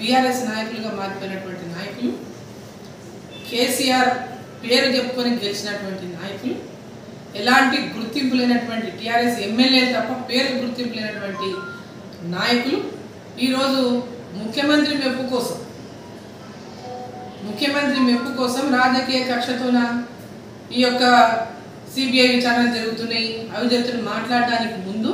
BRS నాయకులుగా మారిపోయినటువంటి నాయకులు కేసీఆర్ పేరు చెప్పుకొని గెలిచినటువంటి నాయకులు ఎలాంటి గుర్తింపు లేనటువంటి టీఆర్ఎస్ ఎమ్మెల్యేలు తప్ప పేరు గుర్తింపు లేనటువంటి నాయకులు ఈరోజు ముఖ్యమంత్రి మెప్పు కోసం ముఖ్యమంత్రి మెప్పు కోసం రాజకీయ కక్షతోన ఈ యొక్క సిబిఐ విచారణ జరుగుతున్నాయి అవి జరుగుతున్నాయి మాట్లాడడానికి ముందు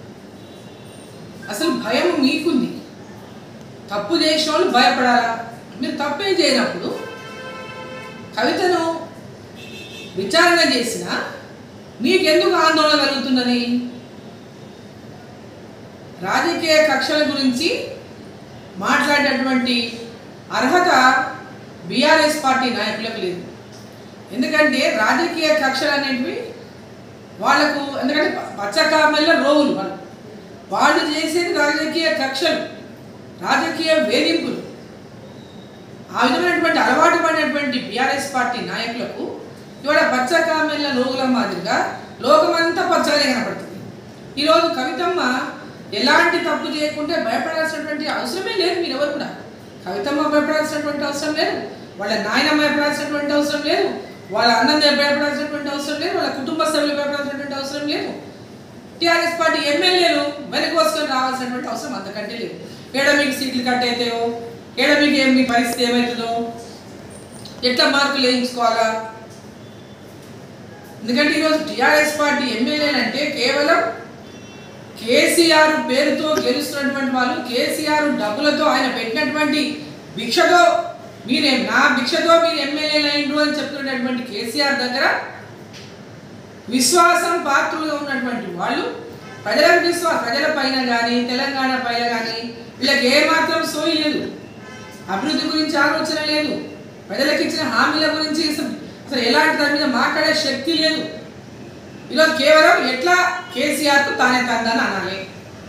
అసలు భయం మీకుంది తప్పు చేసిన వాళ్ళు భయపడాలా మీరు తప్పే చేయనప్పుడు కవితను విచారణ చేసిన నీకెందుకు ఆందోళన కలుగుతున్నది రాజకీయ కక్షల గురించి మాట్లాడేటువంటి అర్హత బీఆర్ఎస్ పార్టీ నాయకులకు లేదు ఎందుకంటే రాజకీయ కక్షలు అనేటివి వాళ్ళకు ఎందుకంటే పచ్చకామెల్ల రోగులు వాళ్ళు వాళ్ళు చేసేది రాజకీయ కక్షలు రాజకీయ వేధింపులు ఆ విధమైనటువంటి అలవాటు పడినటువంటి బీఆర్ఎస్ పార్టీ నాయకులకు ఇవాళ పచ్చకామెల్ల రోగుల మాదిరిగా లోకమంతా పచ్చగా కనపడుతుంది ఈరోజు కవితమ్మ ఎలాంటి తప్పు చేయకుంటే భయపడాల్సినటువంటి అవసరమే లేదు మీరెవరు కూడా కవితమ్మ భయపడాల్సినటువంటి అవసరం లేదు వాళ్ళ నాయనమ్మ భయపడాల్సినటువంటి అవసరం లేదు వాళ్ళ అన్నం భయపడాల్సినటువంటి అవసరం లేదు వాళ్ళ కుటుంబ సభ్యులు భయపడాల్సినటువంటి అవసరం లేదు టీఆర్ఎస్ పార్టీ ఎమ్మెల్యేలు వెనకోసుకొని రావాల్సినటువంటి అవసరం అంతకంటే లేదు ఏడ మీకు సీట్లు కట్ అవుతాయో ఏడ మీకు ఏం మీ పరిస్థితి ఏమవుతుందో ఎట్లా మార్కులు వేయించుకోవాలా ఎందుకంటే ఈరోజు టీఆర్ఎస్ పార్టీ ఎమ్మెల్యేలు అంటే కేవలం కేసీఆర్ పేరుతో గెలుస్తున్నటువంటి వాళ్ళు కేసీఆర్ డబ్బులతో ఆయన పెట్టినటువంటి భిక్షతో మీరే నా భిక్షతో మీరు ఎమ్మెల్యేలు అయిండ్రు అని చెప్తున్నటువంటి కేసీఆర్ దగ్గర విశ్వాసం పాత్రులుగా ఉన్నటువంటి వాళ్ళు ప్రజలకు విశ్వాసం ప్రజల పైన కానీ తెలంగాణ పైన కానీ వీళ్ళకి ఏమాత్రం సోయి లేదు అభివృద్ధి గురించి ఆలోచన లేదు ప్రజలకు ఇచ్చిన హామీల గురించి అసలు అసలు ఎలాంటి దాని మీద మాట్లాడే శక్తి లేదు ఈరోజు కేవలం ఎట్లా కేసీఆర్కు తానే తందని అనాలి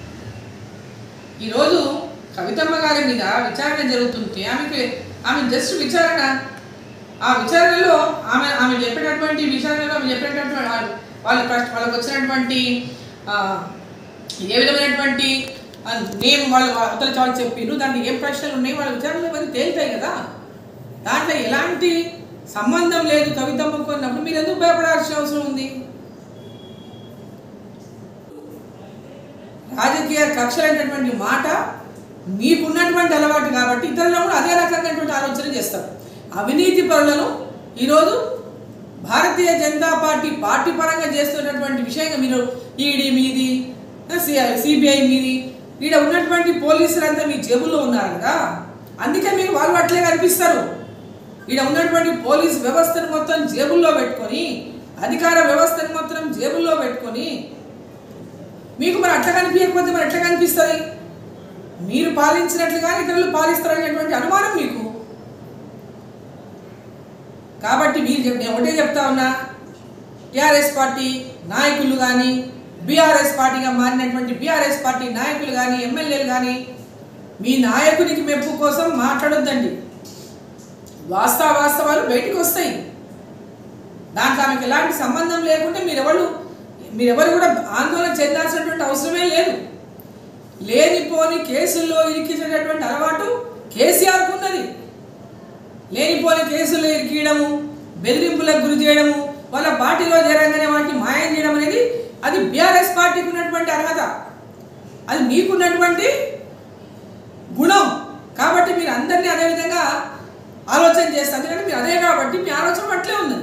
ఈరోజు కవితమ్మ గారి మీద విచారణ జరుగుతుంటే ఆమెకి ఆమె జస్ట్ విచారణ ఆ విచారణలో ఆమె ఆమె చెప్పేటటువంటి విచారణలో ఆమె చెప్పేటటువంటి వాళ్ళు వాళ్ళు ప్రశ్న- వాళ్ళకి వచ్చినటువంటి ఆ, ఏ విధమైనటువంటి ఆ, నేమ్ వాళ్ళు అవతల వాళ్ళు చెప్పిండ్రు దాంట్లో ఏం ప్రశ్నలు ఉన్నాయి వాళ్ళ విచారణలో ఇవన్నీ తేలుతాయి కదా దాంట్లో ఎలాంటి సంబంధం లేదు కవితమ్మకు అన్నప్పుడు మీరు ఎందుకు భయపడాల్సిన అవసరం ఉంది రాజకీయ కక్షలైనటువంటి మాట మీకున్నటువంటి అలవాటు కాబట్టి ఇతరులు కూడా అదే రకమైనటువంటి ఆలోచన చేస్తారు అవినీతి పరులను ఈరోజు భారతీయ జనతా పార్టీ పార్టీ పరంగా చేస్తున్నటువంటి విషయంగా మీరు ఈడీ మీది సిబిఐ మీది ఈడ ఉన్నటువంటి పోలీసులంతా మీ జేబుల్లో ఉన్నారు కదా అందుకే మీకు వాళ్ళు అట్లే కనిపిస్తారు ఈడ ఉన్నటువంటి పోలీస్ వ్యవస్థను మొత్తం జేబుల్లో పెట్టుకొని అధికార వ్యవస్థను మొత్తం జేబుల్లో పెట్టుకొని మీకు మరి అట్లా కనిపించకపోతే మరి ఎట్లా కనిపిస్తుంది మీరు పాలించినట్లుగా ఇతరులు పాలిస్తారనేటువంటి అనుమానం మీకు కాబట్టి మీరు చెప్ నేను ఒకటే చెప్తా ఉన్నా టీఆర్ఎస్ పార్టీ నాయకులు కానీ బీఆర్ఎస్ పార్టీగా మారినటువంటి బీఆర్ఎస్ పార్టీ నాయకులు కానీ ఎమ్మెల్యేలు కానీ మీ నాయకునికి మెప్పు కోసం మాట్లాడొద్దండి వాస్తవ వాస్తవాలు బయటికి వస్తాయి దాంట్లో ఆమెకు ఎలాంటి సంబంధం లేకుంటే మీరెవరు మీరెవరు కూడా ఆందోళన చెందాల్సినటువంటి అవసరమే లేదు లేనిపోని కేసుల్లో ఇరికించేటటువంటి అలవాటు కేసీఆర్కు ఉన్నది లేనిపోని కేసుల్లో ఇరికియడము బెదిరింపులకు గురి చేయడము వాళ్ళ పార్టీలో చేరంగానే వాటిని మాయం చేయడం అనేది అది బీఆర్ఎస్ పార్టీకి ఉన్నటువంటి అర్హత అది మీకున్నటువంటి గుణం కాబట్టి మీరు అందరినీ అదే విధంగా ఆలోచన చేస్తారు ఎందుకంటే మీరు అదే కాబట్టి మీ ఆలోచన అట్లే ఉంది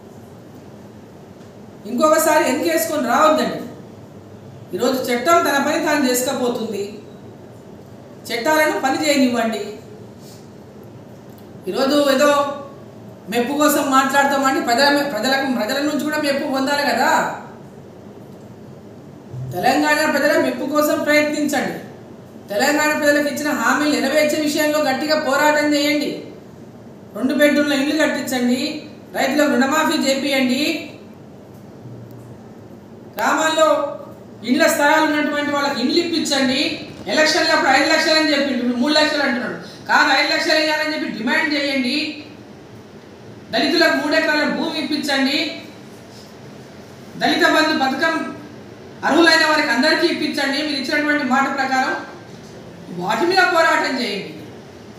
ఇంకొకసారి వెనకేసుకొని రావద్దండి ఈరోజు చట్టం తన పని తాను చేసుకపోతుంది చట్టాలను పని చేయనివ్వండి ఈరోజు ఏదో మెప్పు కోసం మాట్లాడతామంటే ప్రజల ప్రజలకు ప్రజల నుంచి కూడా మెప్పు పొందాలి కదా తెలంగాణ ప్రజల మెప్పు కోసం ప్రయత్నించండి తెలంగాణ ప్రజలకు ఇచ్చిన హామీలు నెరవేర్చే విషయంలో గట్టిగా పోరాటం చేయండి రెండు బెడ్రూమ్ల ఇల్లు కట్టించండి రైతులకు రుణమాఫీ చేపియండి గ్రామాల్లో ఇండ్ల స్థలాలు ఉన్నటువంటి వాళ్ళకి ఇండ్లు ఇప్పించండి ఎలక్షన్లో అప్పుడు ఐదు లక్షలు అని చెప్పిండు ఇప్పుడు మూడు లక్షలు అంటున్నాడు కాదు ఐదు లక్షలు వేయాలని చెప్పి డిమాండ్ చేయండి దళితులకు మూడు ఎకరాల భూమి ఇప్పించండి దళిత బంధు పథకం అర్హులైన వారికి అందరికీ ఇప్పించండి మీరు ఇచ్చినటువంటి మాట ప్రకారం వాటి మీద పోరాటం చేయండి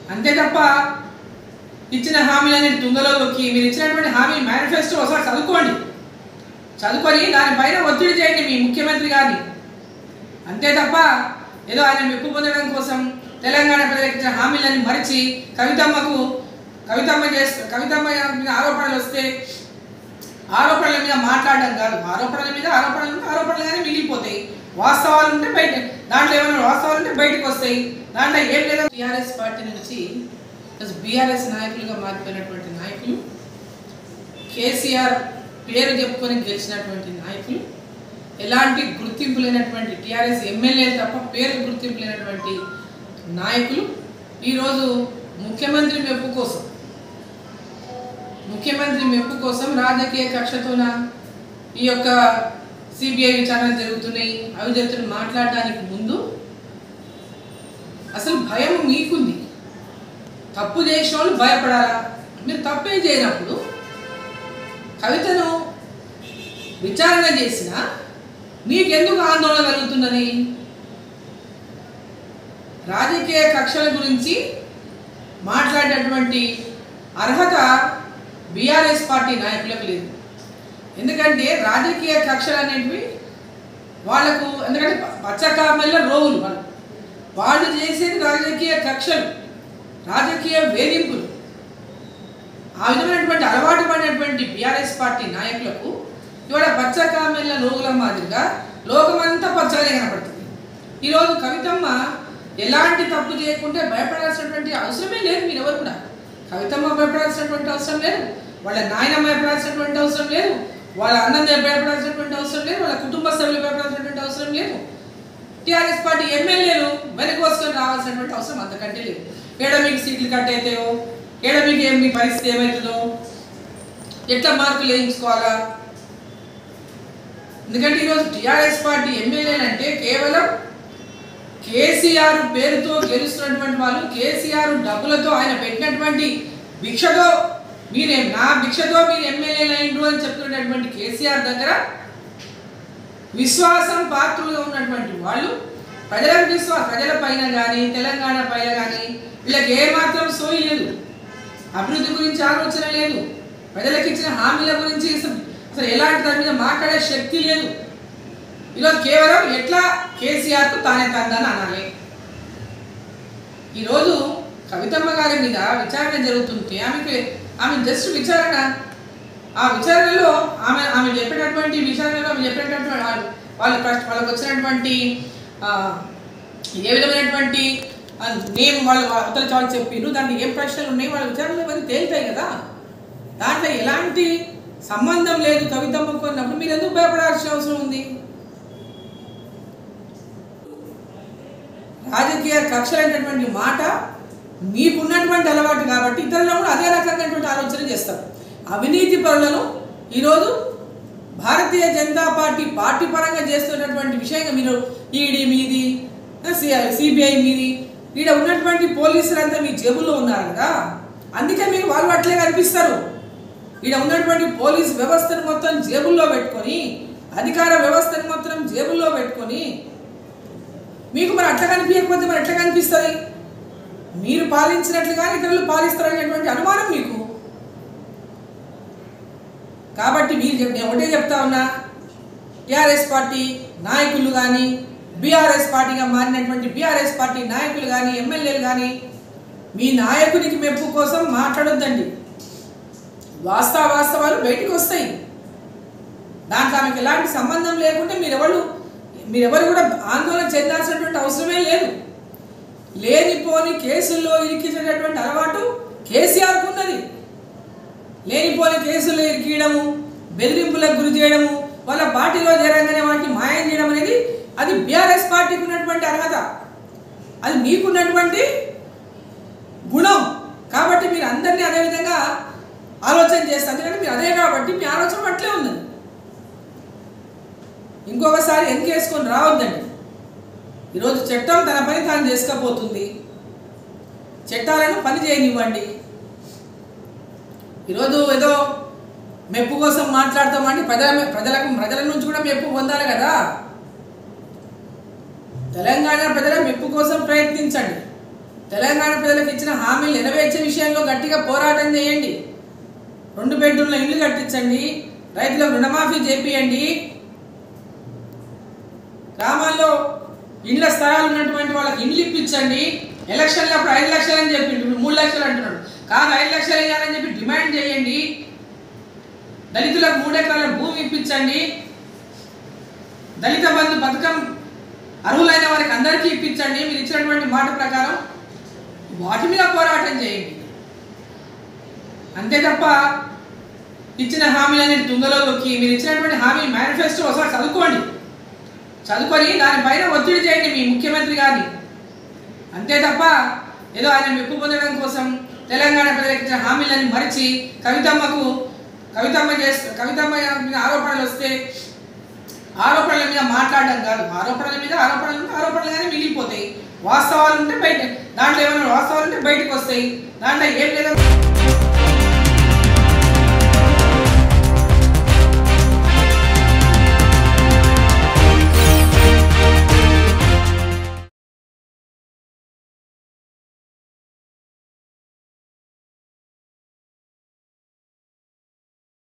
అంతే తప్ప ఇచ్చిన హామీలన్నీ తుంగలో తొక్కి మీరు ఇచ్చినటువంటి హామీ మేనిఫెస్టో ఒకసారి చదువుకోండి చదువుకొని దానిపైన ఒత్తిడి చేయండి మీ ముఖ్యమంత్రి గారిని అంతే తప్ప ఏదో ఆయన మెప్పు పొందడం కోసం తెలంగాణ ప్రజలకు ఇచ్చిన హామీలన్నీ మరిచి కవితమ్మకు కవితమ్మ చేస్తే కవితమ్మ మీద ఆరోపణలు వస్తే ఆరోపణల మీద మాట్లాడడం కాదు ఆరోపణల మీద ఆరోపణలు ఉంటే ఆరోపణలుగానే మిగిలిపోతాయి వాస్తవాలు ఉంటే బయట దాంట్లో ఏమైనా వాస్తవాలు ఉంటే బయటకు వస్తాయి దాంట్లో ఏం లేదా టీఆర్ఎస్ పార్టీ నుంచి బీఆర్ఎస్ నాయకులుగా మారిపోయినటువంటి నాయకులు కేసీఆర్ పేరు చెప్పుకొని గెలిచినటువంటి నాయకులు ఎలాంటి గుర్తింపు లేనటువంటి టీఆర్ఎస్ ఎమ్మెల్యే తప్ప పేరు గుర్తింపు లేనటువంటి నాయకులు ఈరోజు ముఖ్యమంత్రి మెప్పు కోసం ముఖ్యమంత్రి మెప్పు కోసం రాజకీయ కక్షతోన ఈ యొక్క సిబిఐ విచారణలు జరుగుతున్నాయి అవి జరుగుతున్నాయి మాట్లాడడానికి ముందు అసలు భయం మీకుంది తప్పు చేసిన వాళ్ళు భయపడాలా మీరు తప్పే చేయనప్పుడు కవితను విచారణ చేసిన మీకెందుకు ఆందోళన కలుగుతున్నది రాజకీయ కక్షల గురించి మాట్లాడేటువంటి అర్హత బీఆర్ఎస్ పార్టీ నాయకులకు లేదు ఎందుకంటే రాజకీయ కక్షలు అనేటివి వాళ్ళకు ఎందుకంటే పచ్చకామెల్ల రోగులు వాళ్ళు వాళ్ళు చేసేది రాజకీయ కక్షలు రాజకీయ వేధింపులు ఆ విధమైనటువంటి అలవాటు పడినటువంటి బీఆర్ఎస్ పార్టీ నాయకులకు ఇవాళ పచ్చకామెల్ల రోగుల మాదిరిగా లోకమంతా పచ్చగానే కనపడుతుంది ఈరోజు కవితమ్మ ఎలాంటి తప్పు చేయకుంటే భయపడాల్సినటువంటి అవసరమే లేదు మీరెవరు కూడా కవితమ్మ భయపడాల్సినటువంటి అవసరం లేదు వాళ్ళ నాయన భయపడాల్సినటువంటి అవసరం లేదు వాళ్ళ అన్నం భయపడాల్సినటువంటి అవసరం లేదు వాళ్ళ కుటుంబ సభ్యులు భయపడాల్సినటువంటి అవసరం లేదు టీఆర్ఎస్ పార్టీ ఎమ్మెల్యేలు వెనకోసుకొని రావాల్సినటువంటి అవసరం అంతకంటే లేదు ఏడ మీకు సీట్లు కట్ అవుతాయో ఏడ మీకు ఏం మీ పరిస్థితి ఏమవుతుందో ఎట్లా మార్కులు వేయించుకోవాలా ఎందుకంటే ఈరోజు టీఆర్ఎస్ పార్టీ ఎమ్మెల్యేలు అంటే కేవలం కేసీఆర్ పేరుతో గెలుస్తున్నటువంటి వాళ్ళు కేసీఆర్ డబ్బులతో ఆయన పెట్టినటువంటి భిక్షతో మీరే నా భిక్షతో మీరు ఎమ్మెల్యేలు అయిండు అని చెప్తున్నటువంటి కేసీఆర్ దగ్గర విశ్వాసం పాత్రులుగా ఉన్నటువంటి వాళ్ళు ప్రజలకు విశ్వాస ప్రజల పైన కానీ తెలంగాణ పైన కానీ వీళ్ళకి ఏమాత్రం సోయి లేదు అభివృద్ధి గురించి ఆలోచన లేదు ప్రజలకు ఇచ్చిన హామీల గురించి అసలు అసలు ఎలాంటి దాని మీద మాట్లాడే శక్తి లేదు ఈరోజు కేవలం ఎట్లా కేసీఆర్కు తానే తందని అనాలి ఈరోజు కవితమ్మ గారి మీద విచారణ జరుగుతుంటే ఆమెకి ఆమె జస్ట్ విచారణ ఆ విచారణలో ఆమె ఆమె చెప్పినటువంటి విచారణలో ఆమె చెప్పినటువంటి వాళ్ళు వాళ్ళు ప్రశ్న- వాళ్ళకి వచ్చినటువంటి ఆ, ఏ విధమైనటువంటి నేమ్ వాళ్ళు అవతల వాళ్ళు చెప్పిర్రు దాంట్లో ఏం ప్రశ్నలు ఉన్నాయి వాళ్ళ విచారణలో ఇవన్నీ తేలుతాయి కదా దాంట్లో ఎలాంటి సంబంధం లేదు కవితమ్మకు అన్నప్పుడు మీరు ఎందుకు భయపడాల్సిన అవసరం ఉంది రాజకీయ కక్షలైనటువంటి మాట మీకున్నటువంటి అలవాటు కాబట్టి ఇతరులు కూడా అదే రకమైనటువంటి ఆలోచన చేస్తారు అవినీతి పరులను ఈరోజు భారతీయ జనతా పార్టీ పార్టీ పరంగా చేస్తున్నటువంటి విషయంగా మీరు ఈడీ మీది సిబిఐ మీది ఈడ ఉన్నటువంటి పోలీసులంతా మీ జేబుల్లో ఉన్నారు కదా అందుకే మీకు వాళ్ళు అట్లే కనిపిస్తారు ఈడ ఉన్నటువంటి పోలీస్ వ్యవస్థను మొత్తం జేబుల్లో పెట్టుకొని అధికార వ్యవస్థను మొత్తం జేబుల్లో పెట్టుకొని మీకు మరి అట్లా కనిపించకపోతే మరి ఎట్లా కనిపిస్తుంది మీరు పాలించినట్లుగా ఇతరులు పాలిస్తారనేటువంటి అనుమానం మీకు కాబట్టి మీరు చెప్- నేను ఒకటే చెప్తా ఉన్నా టిఆర్ఎస్ పార్టీ నాయకులు కానీ బీఆర్ఎస్ పార్టీగా మారినటువంటి బీఆర్ఎస్ పార్టీ నాయకులు కానీ ఎమ్మెల్యేలు కానీ మీ నాయకునికి మెప్పు కోసం మాట్లాడొద్దండి వాస్తవ వాస్తవాలు బయటకు వస్తాయి దాంట్లో ఆమెకు ఎలాంటి సంబంధం లేకుంటే మీరెవరు మీరెవరు కూడా ఆందోళన చెందాల్సినటువంటి అవసరమే లేదు లేనిపోని కేసుల్లో ఇరికించేటటువంటి అలవాటు కేసీఆర్కు ఉన్నది లేనిపోని కేసుల్లో ఇరికియడము బెదిరింపులకు గురి చేయడము వాళ్ళ పార్టీలో చేరంగానే వాటిని మాయం చేయడం అనేది అది బీఆర్ఎస్ పార్టీకి ఉన్నటువంటి అర్హత అది మీకున్నటువంటి గుణం కాబట్టి మీరు అందరినీ అదే విధంగా ఆలోచన చేస్తారు ఎందుకంటే మీరు అదే కాబట్టి మీ ఆలోచన అట్లే ఉంది ఇంకొకసారి వెనకేసుకొని రావద్దండి ఈరోజు చట్టం తన పని తాను చేసుకపోతుంది చట్టాలను పని చేయనివ్వండి ఈరోజు ఏదో మెప్పు కోసం మాట్లాడతామంటే ప్రజల ప్రజలకు ప్రజల నుంచి కూడా మెప్పు పొందాలి కదా తెలంగాణ ప్రజల మెప్పు కోసం ప్రయత్నించండి తెలంగాణ ప్రజలకు ఇచ్చిన హామీలు నెరవేర్చే విషయంలో గట్టిగా పోరాటం చేయండి రెండు బెడ్రూమ్ల ఇల్లు కట్టించండి రైతులకు రుణమాఫీ చేపియండి గ్రామాల్లో ఇండ్ల స్థలాలు ఉన్నటువంటి వాళ్ళకి ఇండ్లు ఇప్పించండి ఎలక్షన్లో అప్పుడు ఐదు లక్షలు అని చెప్పిండు ఇప్పుడు మూడు లక్షలు అంటున్నాడు కాదు ఐదు లక్షలు ఇవ్వాలని చెప్పి డిమాండ్ చేయండి దళితులకు మూడు ఎకరాల భూమి ఇప్పించండి దళిత బంధు పథకం అర్హులైన వారికి అందరికీ ఇప్పించండి మీరు ఇచ్చినటువంటి మాట ప్రకారం వాటి మీద పోరాటం చేయండి అంతే తప్ప ఇచ్చిన హామీలన్నీ తుంగలో తొక్కి మీరు ఇచ్చినటువంటి హామీ మేనిఫెస్టో ఒకసారి చదువుకోండి చదువుకొని దానిపైన ఒత్తిడి చేయండి మీ ముఖ్యమంత్రి గారిని అంతే తప్ప ఏదో ఆయన మెప్పు పొందడం కోసం తెలంగాణ ప్రజలకు ఇచ్చిన హామీలని మరిచి కవితమ్మకు కవితమ్మ చేస్తే కవితమ్మ మీద ఆరోపణలు వస్తే ఆరోపణల మీద మాట్లాడడం కాదు ఆరోపణల మీద ఆరోపణలు ఉంటే ఆరోపణలుగానే మిగిలిపోతాయి వాస్తవాలు ఉంటే బయట దాంట్లో ఏమైనా వాస్తవాలు ఉంటే బయటకు వస్తాయి దాంట్లో ఏం లేదా